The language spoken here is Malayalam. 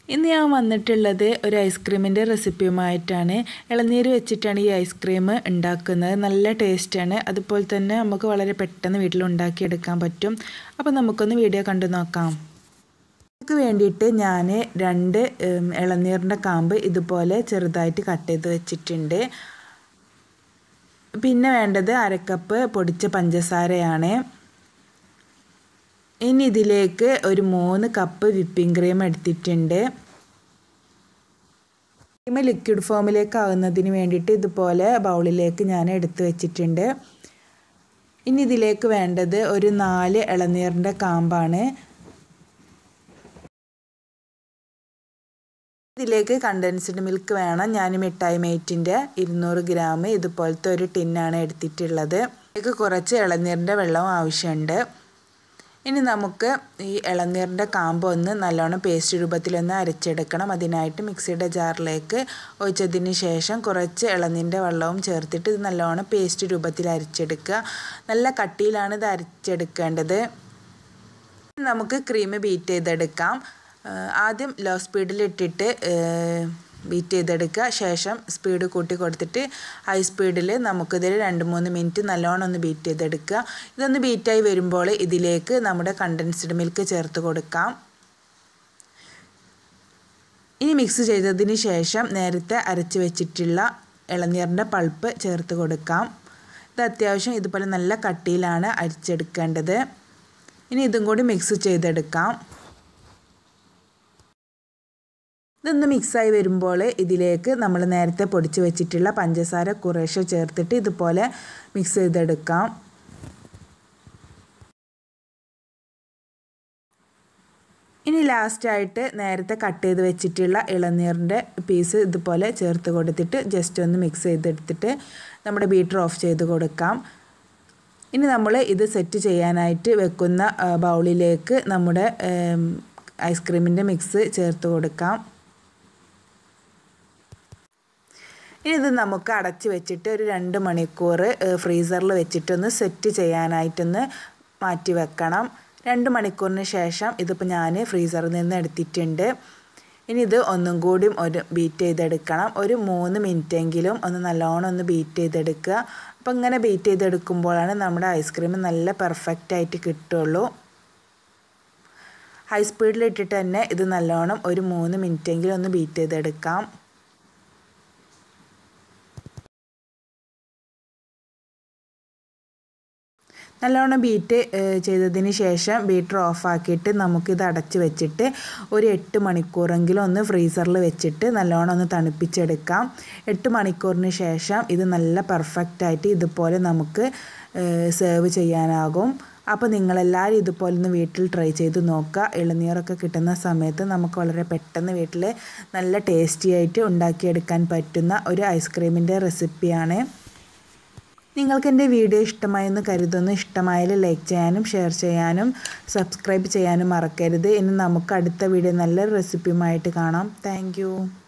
ഇന്ന് ഞാൻ വന്നിട്ടുള്ളത് ഒരു ഐസ്ക്രീമിൻ്റെ റെസിപ്പിയുമായിട്ടാണ് ഇളനീര് വെച്ചിട്ടാണ് ഈ ഐസ്ക്രീം ഉണ്ടാക്കുന്നത് നല്ല ടേസ്റ്റാണ് അതുപോലെ തന്നെ നമുക്ക് വളരെ പെട്ടെന്ന് വീട്ടിൽ ഉണ്ടാക്കിയെടുക്കാൻ പറ്റും അപ്പോൾ നമുക്കൊന്ന് വീഡിയോ കണ്ടു നോക്കാം നമുക്ക് വേണ്ടിയിട്ട് ഞാൻ രണ്ട് ഇളനീറിൻ്റെ കാമ്പ് ഇതുപോലെ ചെറുതായിട്ട് കട്ട് ചെയ്ത് വെച്ചിട്ടുണ്ട് പിന്നെ വേണ്ടത് അരക്കപ്പ് പൊടിച്ച പഞ്ചസാരയാണ് ഇനി ഇതിലേക്ക് ഒരു മൂന്ന് കപ്പ് വിപ്പിംഗ് ക്രീം എടുത്തിട്ടുണ്ട് ക്രീം ലിക്വിഡ് ഫോമിലേക്ക് ആകുന്നതിന് വേണ്ടിയിട്ട് ഇതുപോലെ ബൗളിലേക്ക് ഞാൻ എടുത്ത് വെച്ചിട്ടുണ്ട് ഇനി ഇതിലേക്ക് വേണ്ടത് ഒരു നാല് ഇളനീറിൻ്റെ കാമ്പാണ് ഇതിലേക്ക് കണ്ടൻസ്ഡ് മിൽക്ക് വേണം ഞാൻ മിഠായി മേറ്റിൻ്റെ ഇരുന്നൂറ് ഗ്രാം ഇതുപോലത്തെ ഒരു ടിന്നാണ് എടുത്തിട്ടുള്ളത് ഇതിലേക്ക് കുറച്ച് ഇളനീരിൻ്റെ വെള്ളവും ആവശ്യമുണ്ട് ഇനി നമുക്ക് ഈ ഇളനീറിൻ്റെ കാമ്പ് ഒന്ന് നല്ലോണം പേസ്റ്റ് രൂപത്തിലൊന്ന് അരച്ചെടുക്കണം അതിനായിട്ട് മിക്സിയുടെ ജാറിലേക്ക് ഒഴിച്ചതിന് ശേഷം കുറച്ച് ഇളനീരിൻ്റെ വെള്ളവും ചേർത്തിട്ട് ഇത് നല്ലോണം പേസ്റ്റ് രൂപത്തിൽ അരച്ചെടുക്കുക നല്ല കട്ടിയിലാണ് ഇത് അരച്ചെടുക്കേണ്ടത് നമുക്ക് ക്രീം ബീറ്റ് ചെയ്തെടുക്കാം ആദ്യം ലോ സ്പീഡിലിട്ടിട്ട് ബീറ്റ് ചെയ്തെടുക്കുക ശേഷം സ്പീഡ് കൂട്ടി കൊടുത്തിട്ട് ഹൈ സ്പീഡിൽ നമുക്കിതിൽ രണ്ട് മൂന്ന് മിനിറ്റ് നല്ലോണം ഒന്ന് ബീറ്റ് ചെയ്തെടുക്കുക ഇതൊന്ന് ബീറ്റായി വരുമ്പോൾ ഇതിലേക്ക് നമ്മുടെ കണ്ടൻസ്ഡ് മിൽക്ക് ചേർത്ത് കൊടുക്കാം ഇനി മിക്സ് ചെയ്തതിന് ശേഷം നേരത്തെ അരച്ച് വെച്ചിട്ടുള്ള ഇളനീറിൻ്റെ പൾപ്പ് ചേർത്ത് കൊടുക്കാം ഇത് അത്യാവശ്യം ഇതുപോലെ നല്ല കട്ടിയിലാണ് അരിച്ചെടുക്കേണ്ടത് ഇനി ഇതും കൂടി മിക്സ് ചെയ്തെടുക്കാം ഇതൊന്ന് മിക്സായി വരുമ്പോൾ ഇതിലേക്ക് നമ്മൾ നേരത്തെ പൊടിച്ച് വെച്ചിട്ടുള്ള പഞ്ചസാര കുറേശ്ശെ ചേർത്തിട്ട് ഇതുപോലെ മിക്സ് ചെയ്തെടുക്കാം ഇനി ലാസ്റ്റായിട്ട് നേരത്തെ കട്ട് ചെയ്ത് വെച്ചിട്ടുള്ള ഇളനീറിൻ്റെ പീസ് ഇതുപോലെ ചേർത്ത് കൊടുത്തിട്ട് ജസ്റ്റ് ഒന്ന് മിക്സ് ചെയ്തെടുത്തിട്ട് നമ്മുടെ ബീറ്റർ ഓഫ് ചെയ്ത് കൊടുക്കാം ഇനി നമ്മൾ ഇത് സെറ്റ് ചെയ്യാനായിട്ട് വെക്കുന്ന ബൗളിലേക്ക് നമ്മുടെ ഐസ്ക്രീമിൻ്റെ മിക്സ് ചേർത്ത് കൊടുക്കാം ഇനി ഇത് നമുക്ക് അടച്ച് വെച്ചിട്ട് ഒരു രണ്ട് മണിക്കൂർ ഫ്രീസറിൽ വെച്ചിട്ടൊന്ന് സെറ്റ് ചെയ്യാനായിട്ടൊന്ന് മാറ്റി വെക്കണം രണ്ട് മണിക്കൂറിന് ശേഷം ഇതിപ്പോൾ ഞാൻ ഫ്രീസറിൽ നിന്ന് എടുത്തിട്ടുണ്ട് ഇനി ഇത് ഒന്നും കൂടി ഒരു ബീറ്റ് ചെയ്തെടുക്കണം ഒരു മൂന്ന് മിനിറ്റെങ്കിലും ഒന്ന് നല്ലോണം ഒന്ന് ബീറ്റ് ചെയ്തെടുക്കുക അപ്പോൾ ഇങ്ങനെ ബീറ്റ് ചെയ്തെടുക്കുമ്പോഴാണ് നമ്മുടെ ഐസ്ക്രീം നല്ല പെർഫെക്റ്റ് ആയിട്ട് കിട്ടുള്ളൂ ഹൈ സ്പീഡിൽ ഇട്ടിട്ട് തന്നെ ഇത് നല്ലോണം ഒരു മൂന്ന് മിനിറ്റെങ്കിലും ഒന്ന് ബീറ്റ് ചെയ്തെടുക്കാം നല്ലോണം ബീറ്റ് ചെയ്തതിന് ശേഷം ബീറ്റർ ഓഫാക്കിയിട്ട് നമുക്കിത് അടച്ച് വെച്ചിട്ട് ഒരു എട്ട് മണിക്കൂറെങ്കിലും ഒന്ന് ഫ്രീസറിൽ വെച്ചിട്ട് നല്ലോണം ഒന്ന് തണുപ്പിച്ചെടുക്കാം എട്ട് മണിക്കൂറിന് ശേഷം ഇത് നല്ല പെർഫെക്റ്റായിട്ട് ഇതുപോലെ നമുക്ക് സെർവ് ചെയ്യാനാകും അപ്പോൾ നിങ്ങളെല്ലാവരും ഇതുപോലെ ഒന്ന് വീട്ടിൽ ട്രൈ ചെയ്ത് നോക്കുക ഇളനീറൊക്കെ കിട്ടുന്ന സമയത്ത് നമുക്ക് വളരെ പെട്ടെന്ന് വീട്ടിൽ നല്ല ടേസ്റ്റി ആയിട്ട് ഉണ്ടാക്കിയെടുക്കാൻ പറ്റുന്ന ഒരു ഐസ്ക്രീമിൻ്റെ റെസിപ്പിയാണ് നിങ്ങൾക്ക് എൻ്റെ വീഡിയോ ഇഷ്ടമായെന്ന് കരുതുന്നു ഇഷ്ടമായാൽ ലൈക്ക് ചെയ്യാനും ഷെയർ ചെയ്യാനും സബ്സ്ക്രൈബ് ചെയ്യാനും മറക്കരുത് ഇനി നമുക്ക് അടുത്ത വീഡിയോ നല്ലൊരു റെസിപ്പിയുമായിട്ട് കാണാം താങ്ക്